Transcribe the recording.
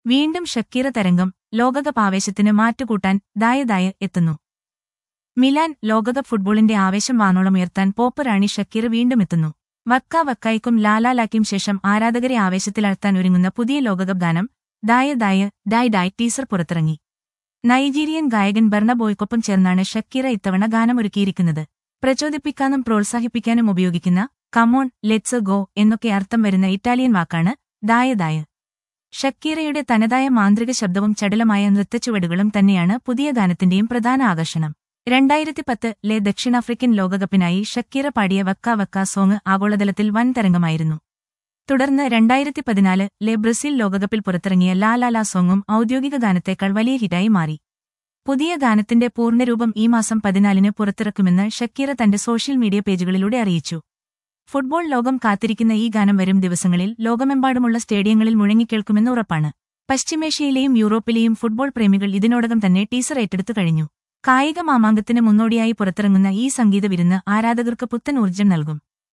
വീണ്ടും ഷക്കീറ തരംഗം ലോകകപ്പ് ആവേശത്തിന് മാറ്റുകൂട്ടാൻ ദായദായ എത്തുന്നു മിലാൻ ലോകകപ്പ് ഫുട്ബോളിന്റെ ആവേശം വാനോളമുയർത്താൻ പോപ്പ് റാണി ഷക്കീർ വീണ്ടും എത്തുന്നു വക്ക വക്കായ്ക്കും ലാലാലാക്കും ശേഷം ആരാധകരെ ആവേശത്തിലാഴ്ത്താൻ ഒരുങ്ങുന്ന പുതിയ ലോകകപ്പ് ഗാനം ദായ ദായ ഡായ് ഡായ് ടീസർ പുറത്തിറങ്ങി നൈജീരിയൻ ഗായകൻ ബർണബോയ്ക്കൊപ്പം ചേർന്നാണ് ഷക്കീറ ഇത്തവണ ഗാനമൊരുക്കിയിരിക്കുന്നത് പ്രചോദിപ്പിക്കാനും പ്രോത്സാഹിപ്പിക്കാനും ഉപയോഗിക്കുന്ന കമോൺ ലെറ്റ്സ് ഗോ എന്നൊക്കെ അർത്ഥം വരുന്ന ഇറ്റാലിയൻ വാക്കാണ് ദായ ദായ ഷക്കീറയുടെ തനതായ മാന്ത്രിക ശബ്ദവും ചടുലമായ നൃത്തച്ചുവടുകളും തന്നെയാണ് പുതിയ ഗാനത്തിന്റെയും പ്രധാന ആകർഷണം രണ്ടായിരത്തി പത്ത് ദക്ഷിണാഫ്രിക്കൻ ലോകകപ്പിനായി ഷക്കീറ പാടിയ വക്ക വക്ക സോങ് ആഗോളതലത്തിൽ വൻ തരംഗമായിരുന്നു തുടർന്ന് രണ്ടായിരത്തി പതിനാല് ലെ ബ്രസീൽ ലോകകപ്പിൽ പുറത്തിറങ്ങിയ ലാ ലാ ലാ സോങ്ങും ഔദ്യോഗിക ഗാനത്തേക്കാൾ വലിയ ഹിറ്റായി മാറി പുതിയ ഗാനത്തിന്റെ പൂർണ്ണരൂപം ഈ മാസം പതിനാലിന് പുറത്തിറക്കുമെന്ന് ഷക്കീറ തന്റെ സോഷ്യൽ മീഡിയ പേജുകളിലൂടെ അറിയിച്ചു ഫുട്ബോൾ ലോകം കാത്തിരിക്കുന്ന ഈ ഗാനം വരും ദിവസങ്ങളിൽ ലോകമെമ്പാടുമുള്ള സ്റ്റേഡിയങ്ങളിൽ മുഴങ്ങിക്കേൾക്കുമെന്ന് ഉറപ്പാണ് പശ്ചിമേഷ്യയിലെയും യൂറോപ്പിലെയും ഫുട്ബോൾ പ്രേമികൾ ഇതിനോടകം തന്നെ ടീസർ ഏറ്റെടുത്തു കഴിഞ്ഞു കായിക മാമാങ്കത്തിന് മുന്നോടിയായി പുറത്തിറങ്ങുന്ന ഈ സംഗീത വിരുന്ന് ആരാധകർക്ക് പുത്തൻ ഊർജ്ജം നൽകും